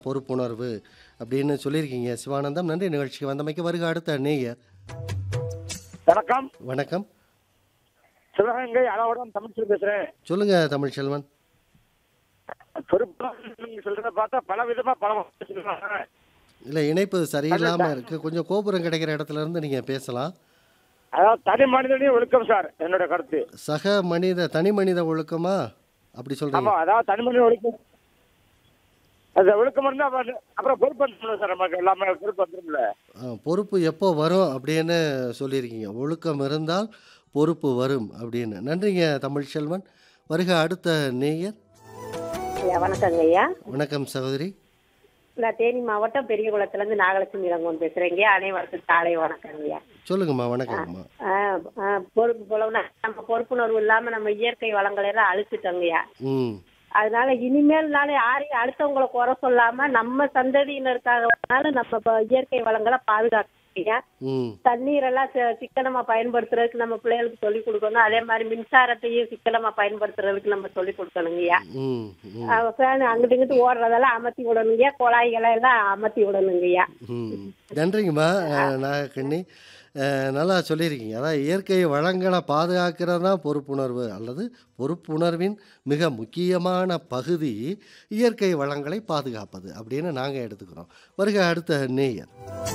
பொறுப்புணர்வு அப்படின்னு சொல்லியிருக்கீங்க சிவானந்தம் நன்றி நிகழ்ச்சிக்கு வந்தமைக்கு வருக அடுத்த நேயர் வணக்கம் வணக்கம் சிவகங்கை அளவுடன் தமிழ்ச்சி பேசுறேன் சொல்லுங்க தமிழ்ச்செல்வன் பொறுப்பு நீங்க சொல்றத பார்த்தா பல விதமா பல வகையா சொல்றாங்க. இல்லை இணைப்பு சரியில்லாமல் இருக்குது கொஞ்சம் கோபுரம் கிடைக்கிற இடத்துல இருந்து நீங்கள் பேசலாம் அதாவது தனி மனிதனையும் ஒழுக்கம் சார் என்னோட கருத்து சக மனித தனி மனித ஒழுக்கமா அப்படி ஆமா சொல்கிறீங்க அதாவது தனி மனித ஒழுக்கம் அந்த ஒழுக்கம் இருந்தா அப்புறம் அப்புறம் பொறுப்பு வந்துடும் சார் நமக்கு எல்லாமே பொறுப்பு வந்துடும்ல பொறுப்பு எப்போ வரும் அப்படின்னு சொல்லியிருக்கீங்க ஒழுக்கம் இருந்தால் பொறுப்பு வரும் அப்படின்னு நன்றிங்க தமிழ்ச்செல்வன் வருக அடுத்த நேயர் ஐயா வணக்கங்க ஐயா வணக்கம் சகோதரி நான் தேனி மாவட்டம் பெரிய குளத்துலேருந்து நாகலட்சுமி இளங்கோன் பேசுகிறேங்க அனைவருக்கும் காலை வணக்கங்க ஐயா சொல்லுங்கம்மா வணக்கம்மா ஆ, ஆ, பொறுப்பு போலவுனா நம்ம பொறுப்புணர்வு இல்லாமல் நம்ம இயற்கை வளங்களை எல்லாம் அழிச்சிட்டோங்கய்யா ம் அதனால இனிமேல்னால யாரையும் அடுத்தவங்களை குறை சொல்லாம நம்ம சந்ததியினருக்காக நம்ம இப்ப இயற்கை வளங்களை பாதுகாக்கணுங்கய்யா ம் தண்ணீரெல்லாம் சி- சிக்கனமா பயன்படுத்துறதுக்கு நம்ம பிள்ளைகளுக்கு சொல்லி கொடுக்கணும் அதே மாதிரி மின்சாரத்தையும் சிக்கனமா பயன்படுத்துறதுக்கு நம்ம சொல்லி கொடுக்கணுங்கய்யா ம் ம் ஃபேன் அங்கிட்டு இங்கிட்டு ஓடுறதெல்லாம் அமர்த்தி விடணுங்கய்யா குழாய்களை எல்லாம் அமர்த்தி விடணுங்கய்யா ம் நன்றிங்கம்மா அஹ், நாகக்கண்ணி அஹ், நல்லா சொல்லியிருக்கீங்க அதான் இயற்கை வளங்களை பாதுகாக்கிறது தான் பொறுப்புணர்வு அல்லது பொறுப்புணர்வின் மிக முக்கியமான பகுதி இயற்கை வளங்களை பாதுகாப்பது அப்படின்னு நாங்கள் எடுத்துக்கிறோம் வருக அடுத்த நேயர்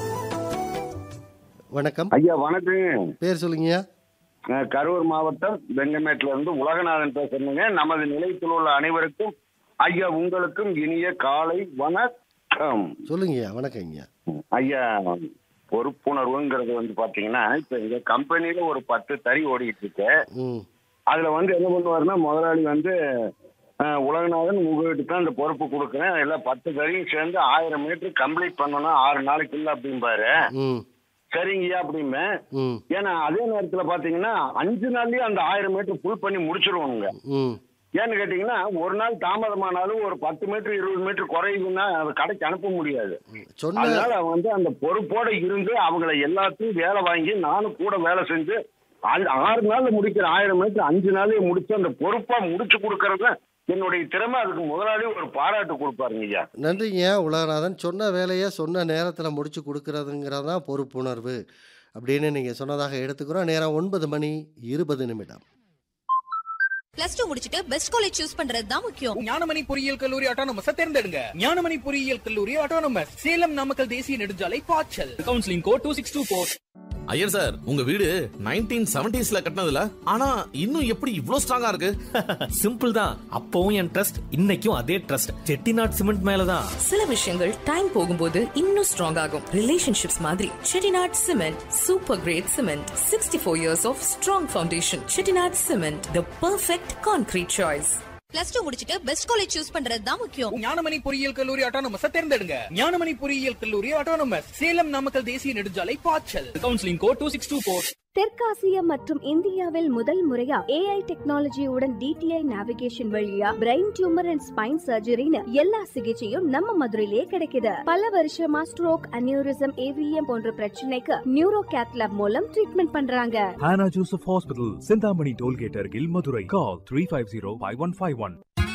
வணக்கம் ஐயா வணக்கம் பேர் சொல்லுங்கய்யா நான் கரூர் மாவட்டம் வெங்கமேட்ல இருந்து உலகநாதன் பேசுறேங்க நமது நிலையத்தில் உள்ள அனைவருக்கும் ஐயா உங்களுக்கும் இனிய காலை வணக்கம் சொல்லுங்கய்யா வணக்கங்கய்யா ஐயா பொறுப்புணர்வுங்கிறது வந்து பாத்தீங்கன்னா இப்ப எங்க கம்பெனில ஒரு பத்து தறி ஓடிட்டு இருக்கு ம் அதுல வந்து என்ன பண்ணுவாருன்னா முதலாளி வந்து அஹ், உலகநாதன் உங்ககிட்ட தான் இந்த பொறுப்பு கொடுக்குறேன் எல்லாம் பத்து தறியும் சேர்ந்து ஆயிரம் மீட்டர் கம்ப்ளீட் பண்ணணும் ஆறு நாளைக்கு இல்லை அப்படிம்பாரு ம் சரிங்கய்யா அப்படிம்பேன் ம் ஏன்னா அதே நேரத்துல பாத்தீங்கன்னா அஞ்சு நாள்லயே அந்த ஆயிரம் மீட்டர் ஃபுல் பண்ணி முடிச்சிருவானுங்க ம் ஏன்னு கேட்டீங்கன்னா ஒரு நாள் தாமதமானாலும் ஒரு பத்து மீட்டர் இருபது மீட்டர் குறையுதுன்னா அதை கடைக்கு அனுப்ப முடியாது சொன்ன அதனால வந்து அந்த பொறுப்போட இருந்து அவங்கள எல்லாத்தையும் வேலை வாங்கி நானும் கூட வேலை செஞ்சு அந்த ஆறு நாள்ல முடிக்கிற ஆயிரம் மீட்டர் அஞ்சு நாள்லயே முடிச்சு அந்த பொறுப்பா முடிச்சு கொடுக்கறது என்னுடைய திறமை அதுக்கு முதலாளி ஒரு பாராட்டு கொடுப்பாருங்க ஐயா நன்றிங்க உலகநாதன் சொன்ன வேலையை சொன்ன நேரத்தில் முடிச்சு கொடுக்கறதுங்கிறது தான் பொறுப்புணர்வு அப்படின்னு நீங்கள் சொன்னதாக எடுத்துக்கிறோம் நேரம் ஒன்பது மணி இருபது நிமிடம் பிளஸ் டூ முடிச்சிட்டு பெஸ்ட் காலேஜ் சூஸ் பண்றது தான் முக்கியம் ஞானமணி பொறியியல் கல்லூரி ஆட்டோனமஸ் தேர்ந்தெடுங்க ஞானமணி பொறியியல் கல்லூரி ஆட்டோனமஸ் சேலம் நாமக்கல் தேசிய நெடுஞ்சாலை பாய்ச்சல் counselling code two six two four Iyer sir உங்க வீடு நைன்டீன் செவன்டிஸ்ல கட்டினதுல ஆனா இன்னும் எப்படி இவ்ளோ ஸ்ட்ராங்கா இருக்கு சிம்பிள் தான் அப்பவும் என் ட்ரஸ்ட் இன்னைக்கும் அதே ட்ரஸ்ட் செட்டிநாட் சிமெண்ட் மேலதான் சில விஷயங்கள் டைம் போகும்போது இன்னும் ஸ்ட்ராங் ஆகும் ரிலேஷன்ஷிப்ஸ் மாதிரி Chettinad cement super grade cement sixty four years of strong foundation Chettinad cement the perfect concrete choice plus two முடிச்சிட்டு பெஸ்ட் காலேஜ் சூஸ் பண்றது தான் முக்கியம் ஞானமணி பொறியியல் கல்லூரி ஆட்டோனமஸ் தேர்ந்தெடுங்க ஞானமணி பொறியியல் கல்லூரி ஆட்டோனமஸ் சேலம் நாமக்கல் தேசிய நெடுஞ்சாலை பாய்ச்சல் counselling code two six two four தெற்காசியா மற்றும் இந்தியாவில் முதல் முறையா ஏஐ டெக்னாலஜியுடன் டிடிஐ நேவிகேஷன் வழியா பிரெயின் டியூமர் அண்ட் ஸ்பைன் சர்ஜரின்னு எல்லா சிகிச்சையும் நம்ம மதுரையிலே கிடைக்குது பல வருஷமா ஸ்ட்ரோக் அனியூரிசம் ஏவிஎம் போன்ற பிரச்சனைக்கு நியூரோ கேத்லாப் மூலம் ட்ரீட்மெண்ட் பண்றாங்க Hannah Joseph Hospital, Sindhamani Tollgate, Argil, Madurai. Call 350 5151.